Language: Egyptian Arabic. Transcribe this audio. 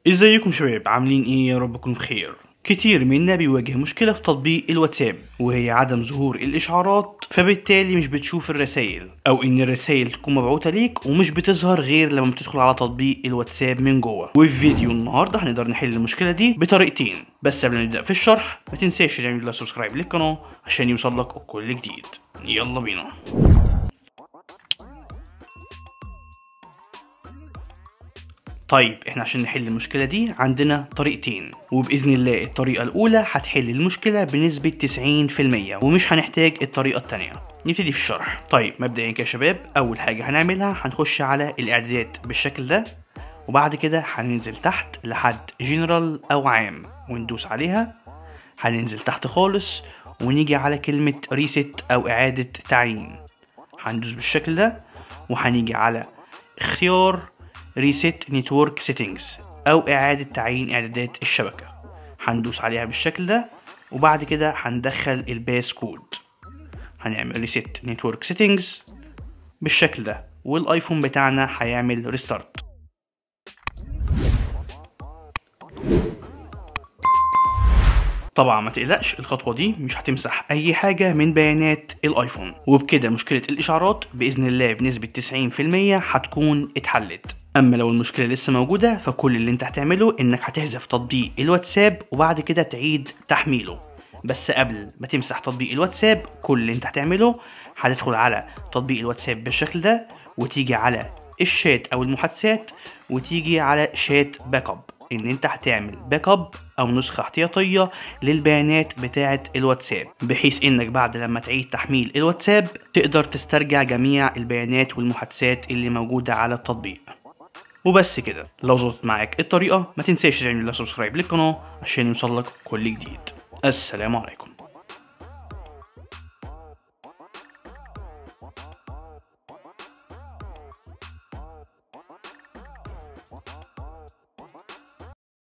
ازيكم شباب عاملين ايه يا رب تكونوا بخير كتير منا بيواجه مشكلة في تطبيق الواتساب وهي عدم ظهور الإشعارات فبالتالي مش بتشوف الرسائل أو إن الرسائل تكون مبعوثة ليك ومش بتظهر غير لما بتدخل على تطبيق الواتساب من جوه وفي فيديو النهاردة هنقدر نحل المشكلة دي بطريقتين بس قبل ما نبدأ في الشرح ما تنساش تعمل لها سبسكرايب للقناة عشان يوصلك كل جديد يلا بينا طيب احنا عشان نحل المشكلة دي عندنا طريقتين وبإذن الله الطريقة الأولى هتحل المشكلة بنسبة 90% ومش هنحتاج الطريقة التانية نبتدي في الشرح طيب مبدئيا كده يا شباب أول حاجة هنعملها هنخش على الإعدادات بالشكل ده وبعد كده هننزل تحت لحد جنرال أو عام وندوس عليها هننزل تحت خالص ونيجي على كلمة ريست أو إعادة تعيين هندوس بالشكل ده وهنيجي على اختيار ريست نتورك سيتنجز او اعادة تعيين اعدادات الشبكة هندوس عليها بالشكل ده وبعد كده هندخل الباس كود هنعمل ريست نتورك سيتنجز بالشكل ده والايفون بتاعنا هيعمل ريستارت طبعا ما تقلقش الخطوة دي مش هتمسح أي حاجة من بيانات الآيفون وبكده مشكلة الإشعارات بإذن الله بنسبة 90% هتكون اتحلت أما لو المشكلة لسه موجودة فكل اللي أنت هتعمله إنك هتحذف تطبيق الواتساب وبعد كده تعيد تحميله بس قبل ما تمسح تطبيق الواتساب كل اللي أنت هتعمله هتدخل على تطبيق الواتساب بالشكل ده وتيجي على الشات أو المحادثات وتيجي على شات باك اب ان انت هتعمل باك اب او نسخة احتياطية للبيانات بتاعة الواتساب بحيث انك بعد لما تعيد تحميل الواتساب تقدر تسترجع جميع البيانات والمحادثات اللي موجودة على التطبيق وبس كده لو ظبطت معاك الطريقة ما تنساش تعمل سبسكرايب للقناة عشان يوصلك كل جديد السلام عليكم